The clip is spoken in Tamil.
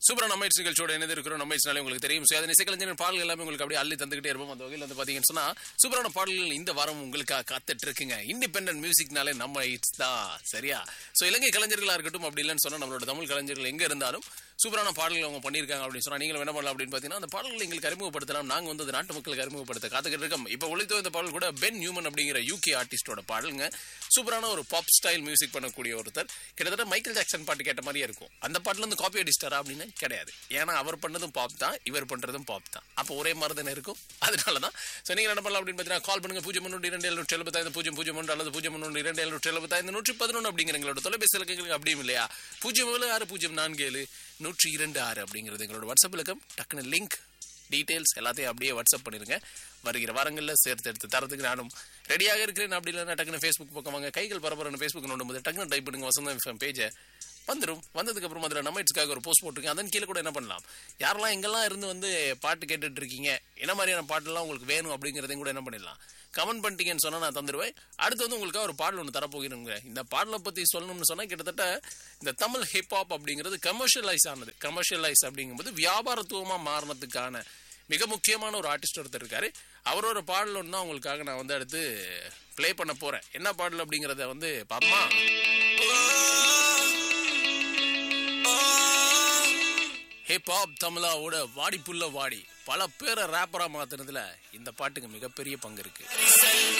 சூப்பரான நமைட்ஸ் நிகழ்ச்சியோட இணைந்து இருக்கிறோம் நமைட்ஸ்னாலே உங்களுக்கு தெரியும் So, அதன் இசைக்கலைஞர் பாடல்கள் எல்லாமே உங்களுக்கு அப்படியே அள்ளி தந்துகிட்டே இருப்போம் அந்த வகையில் வந்து பாத்தீங்கன்னு சொன்னா சூப்பரான பாடல்கள் இந்த வாரம் உங்களுக்காக காத்துட்டு இருக்குங்க இண்டிபெண்டன்ட் மியூசிக்னாலே நம்ம இட்ஸ் தான் சரியா சோ இலங்கை கலைஞர்களா இருக்கட்டும் அப்படி இல்லைன்னு சொன்னா நம்மளோட தமிழ் கலைஞர்கள் எங்க இருந்தாலும் சூப்பரான பாடல்கள் அவங்க பண்ணியிருக்காங்க அப்படின்னு சொன்னா நீங்களும் என்ன பண்ணலாம் அப்படின்னு பாத்தீங்கன்னா அந்த பாடல்களை எங்களுக்கு அறிமுகப்படுத்தலாம் நாங்க வந்து அது நாட்டு மக்களுக்கு அறிமுகப்படுத்த காத்துக்கிட்டு இருக்கோம் இப்போ ஒளித்தோ இந்த பாடல் கூட பென் நியூமன் அப்படிங்கிற யூகே ஆர்டிஸ்டோட பாடலுங்க சூப்பரான ஒரு பாப் ஸ்டைல் மியூசிக் பண்ணக்கூடிய ஒருத்தர் கிட்டத்தட்ட மைக்கேல் ஜாக்சன் பாட்டு கேட்ட மாதிரியே இருக்கும் அந்த பாட்டுல இருந்து காப்பி அடிச்சிட்டாரா அப்படின்னு கிடையாது ஏன்னா அவர் பண்ணதும் பாப் தான் இவர் பண்றதும் பாப் தான் அப்போ ஒரே மாதிரி தானே இருக்கும் அதனால தான் ஸோ நீங்க என்ன பண்ணலாம் அப்படின்னு பார்த்தீங்கன்னா கால் பண்ணுங்க பூஜ்ஜியம் முன்னூற்றி இரண்டு எழுநூற்றி எழுபத்தைந்து பூஜ்ஜியம் பூஜ்ஜியம் ஒன்று அல்லது பூஜ்ஜியம் முன்னூற்றி இரண்டு எழுநூற்றி எழுபத்தைந்து நூற்றி பதினொன்று அப்படிங்கிற எங்களோட தொலைபேசி இலக்கங்களுக்கு அப்படியும் இல்லையா பூஜ்ஜியம் ஏழு ஆறு பூஜ்ஜியம் நான்கு ஏழு நூற்றி இரண்டு ஆறு அப்படிங்கிறது எங்களோட வாட்ஸ்அப் இலக்கம் டக்குன்னு லிங்க் டீடைல்ஸ் எல்லாத்தையும் அப்படியே வாட்ஸ்அப் பண்ணிருங்க வருகிற வாரங்களில் சேர்த்து எடுத்து தரத்துக்கு நானும் ரெடியாக இருக்கிறேன் அப்படி இல்லைன்னா டக்குனு ஃபேஸ்புக் பக்கம் வாங்க கைகள் பரபரன்னு ஃபேஸ்புக் நோண்டும் போது டக்குனு டைப் பண்ணுங்க வசந்தம் எஃப்எம் பேஜை வந்துடும் வந்ததுக்கு அப்புறம் அதில் நம்ம இட்ஸ்க்காக ஒரு போஸ்ட் போட்டுருக்கேன் அதன் கீழே கூட என்ன பண்ணலாம் யாரெல்லாம் எங்கெல்லாம் இருந்து வந்து பாட்டு கேட்டுட்டு இருக்கீங்க என்ன மாதிரியான பாட்டெல்லாம் உங்களுக்கு வேணும் அப்படிங்கிறதையும் கூட என்ன பண்ணிடலாம் கமெண்ட் பண்ணிட்டீங்கன்னு சொன்னா நான் தந்துடுவேன் அடுத்து வந்து உங்களுக்காக ஒரு பாடல் ஒன்று தரப்போகிறேங்க இந்த பாடலை பற்றி சொல்லணும்னு சொன்னால் கிட்டத்தட்ட இந்த தமிழ் ஹிப்ஹாப் அப்படிங்கிறது கமர்ஷியலைஸ் ஆனது கமர்ஷியலைஸ் அப்படிங்கும்போது வியாபாரத்துவமாக மாறினதுக்கான மிக முக்கியமான ஒரு ஆர்டிஸ்ட் ஒருத்தர் இருக்காரு அவரோட பாடல் ஒன்று தான் உங்களுக்காக நான் வந்து அடுத்து ப்ளே பண்ண போறேன் என்ன பாடல் அப்படிங்கிறத வந்து பாப்போமா ஹிப்ஹாப் தமிழாவோட வாடி புல்ல வாடி பல பேரை ரேப்பரா மாத்துனதுல இந்த பாட்டுக்கு மிகப்பெரிய பங்கு இருக்கு